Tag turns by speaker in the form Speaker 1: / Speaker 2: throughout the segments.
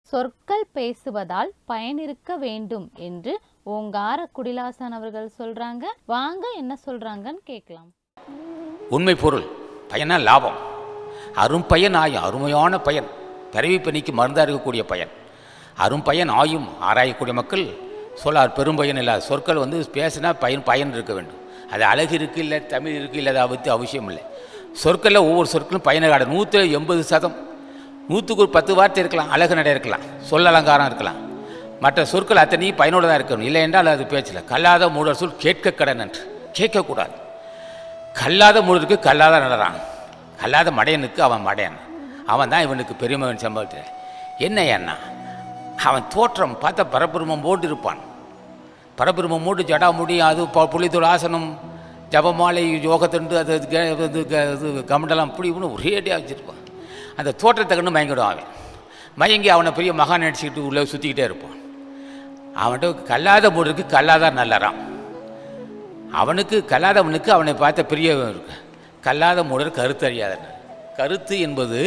Speaker 1: சொற்கள் பேசுவதால் பயனிருக்க வேண்டும் என்று ஓங்கார குடிலாசன் அவர்கள் சொல்றாங்க வாங்க என்ன சொல்றாங்கன்னு கேட்கலாம்
Speaker 2: உண்மை பொருள் பயனா லாபம் அரும் பயன் ஆயும் அருமையான பயன் பிறவி பணிக்கு மருந்தாக இருக்கக்கூடிய பயன் அரும் பயன் ஆயும் ஆராயக்கூடிய மக்கள் சொல்லார் பெரும் பயன் இல்லாத சொற்கள் வந்து பேசினா பயன் பயன் இருக்க வேண்டும் அது அழகு இருக்குது இல்லை தமிழ் இருக்குது இல்லை அதை பற்றி அவசியம் இல்லை சொற்களில் ஒவ்வொரு சொற்களும் பயனை காட நூற்று எண்பது சதம் நூற்றுக்கு ஒரு பத்து வார்த்தை இருக்கலாம் அழகு நடை இருக்கலாம் சொல் அலங்காரம் இருக்கலாம் மற்ற சொற்கள் அத்தனையும் பயனுள்ளதாக இருக்கணும் இல்லை என்றால் அது பேச்சில் கல்லாத மூடர் சொல் கேட்க கடன் என்று கேட்கக்கூடாது கல்லாத மூடருக்கு கல்லாத நடறான் கல்லாத மடையனுக்கு அவன் மடையன் அவன் தான் இவனுக்கு பெருமவன் சம்பவத்தில் என்ன ஏன்னா அவன் தோற்றம் பார்த்தா பரபெருமம் போட்டு இருப்பான் பரபெருமம் மூட்டு ஜடா முடி அது ப- புலித்தோல் ஆசனம் ஜபமாலை யோகத்தண்டு அது அது க- இது க- இது கமண்டலம் அப்படி இப்படின்னு ஒரேடியாக வச்சுருப்பான் அந்த தோற்றத்தை கண்டு மயங்கிடும் அவன் மயங்கி அவனை பெரிய மகான் நடிச்சுக்கிட்டு உள்ளே சுற்றிக்கிட்டே இருப்பான் அவன்கிட்ட கல்லாத மூடருக்கு கல்லாத நல்லறான் அவனுக்கு கல்லாதவனுக்கு அவனை பார்த்த பெரிய இருக்கு கல்லாத மூடர் கருத்து அறியாதனர் கருத்து என்பது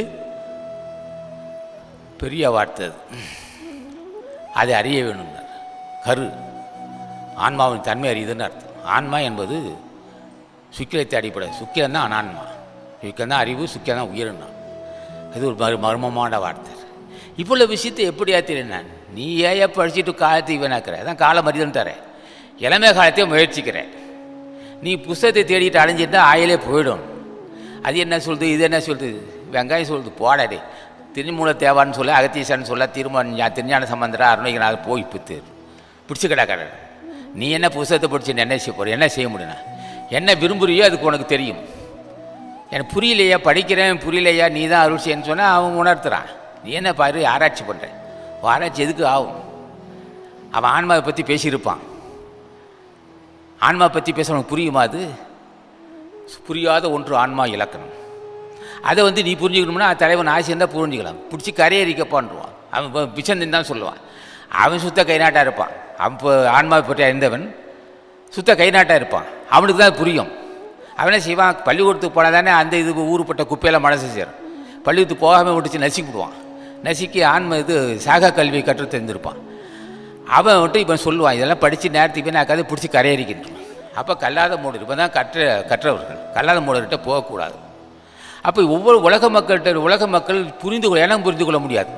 Speaker 2: பெரிய வார்த்தை அது அதை அறிய வேண்டும் கரு ஆன்மாவின் தன்மை அறியுதுன்னு அர்த்தம் ஆன்மா என்பது சுக்கிலத்தை அடிப்படை சுக்கிலம் தான் அனான்மா சுக்கிலம் தான் அறிவு சுக்கிலம் தான் உயிர்னா இது ஒரு மரு மர்மமான வார்த்தை இவ்வளோ விஷயத்தை எப்படி ஆத்திரேன் நான் நீ ஏய படிச்சுட்டு காலத்தை வீணாக்குற அதான் காலம் அறிதல் தரேன் இளமை காலத்தையும் முயற்சிக்கிறேன் நீ புஸ்தகத்தை தேடிட்டு அடைஞ்சிட்டா ஆயிலே போயிடும் அது என்ன சொல்லுது இது என்ன சொல்லுது வெங்காயம் சொல்லுது போடாடே திருமூல தேவான்னு சொல்ல அகத்தீசன் சொல்ல திருமண திருஞான சம்பந்தரா அருணைகநாத போய் பித்து பிடிச்சி கிடக்கார நீ என்ன புஸ்தகத்தை படிச்சு என்ன செய்ய போற என்ன செய்ய முடியும்னா என்ன விரும்புறியோ அதுக்கு உனக்கு தெரியும் எனக்கு புரியலையா படிக்கிறேன் புரியலையா நீ தான் அருள் செய்யன்னு சொன்னால் அவன் உணர்த்துறான் நீ என்ன பாரு ஆராய்ச்சி பண்ணுறேன் ஆராய்ச்சி எதுக்கு ஆகும் அவன் ஆன்மாவை பற்றி பேசியிருப்பான் ஆன்மா பற்றி பேச உனக்கு புரியுமா அது புரியாத ஒன்று ஆன்மா இலக்கணம் அதை வந்து நீ புரிஞ்சுக்கணும்னா தலைவன் ஆசை இருந்தால் புரிஞ்சுக்கலாம் பிடிச்சி கரையறிக்கப்பான்றான் அவன் இப்போ பிச்சந்தின் தான் சொல்லுவான் அவன் சுத்த கைநாட்டாக இருப்பான் அவன் இப்போ ஆன்மாவை பற்றி அறிந்தவன் சுத்த கைநாட்டாக இருப்பான் அவனுக்கு தான் புரியும் அவனே செய்வான் பள்ளிக்கூடத்துக்கு போனால் தானே அந்த இது ஊருப்பட்ட குப்பையெல்லாம் மனசு சேரும் பள்ளிக்கூடத்துக்கு போகாமல் விட்டுச்சு நசுக்கி விடுவான் நசுக்கி ஆன்ம இது சாகா கல்வி கற்று தெரிஞ்சிருப்பான் அவன் வந்துட்டு இப்போ சொல்லுவான் இதெல்லாம் படித்து நேரத்துக்கு போய் நான் கதை பிடிச்சி கரையறிக்கின்றோம் அப்போ கல்லாத மூடர் இப்போ தான் கற்ற கற்றவர்கள் கல்லாத மூடர்கிட்ட போகக்கூடாது அப்போ ஒவ்வொரு உலக மக்கள்கிட்ட உலக மக்கள் புரிந்து கொள்ள இனம் புரிந்து கொள்ள முடியாது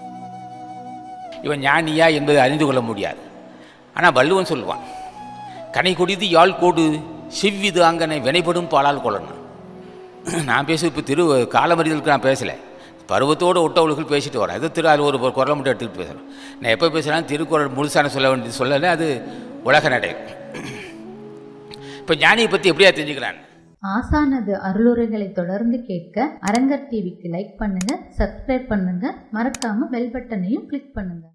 Speaker 2: இவன் ஞானியா என்பதை அறிந்து கொள்ள முடியாது ஆனால் வள்ளுவன் சொல்லுவான் கனை கொடிது யாழ் கோடு செவ்விது அங்கனை வினைப்படும் பாலால் கொள்ளணும் நான் பேச இப்போ திரு காலமறிதலுக்கு நான் பேசலை பருவத்தோடு ஒட்டவளுக்கு பேசிட்டு வரேன் அது திரு அது ஒரு ஒரு குரலை மட்டும் எடுத்துக்கிட்டு பேசுகிறேன் நான் எப்போ பேசுகிறேன் திருக்குறள் முழுசான சொல்ல வேண்டியது சொல்லலை அது உலக நடை இப்போ ஞானியை பற்றி எப்படியா தெரிஞ்சுக்கிறான்
Speaker 3: ஆசானது அருளுரைகளை தொடர்ந்து கேட்க அரங்கர் டிவிக்கு லைக் பண்ணுங்க சப்ஸ்கிரைப் பண்ணுங்க மறக்காம பெல் பட்டனையும் கிளிக் பண்ணுங்க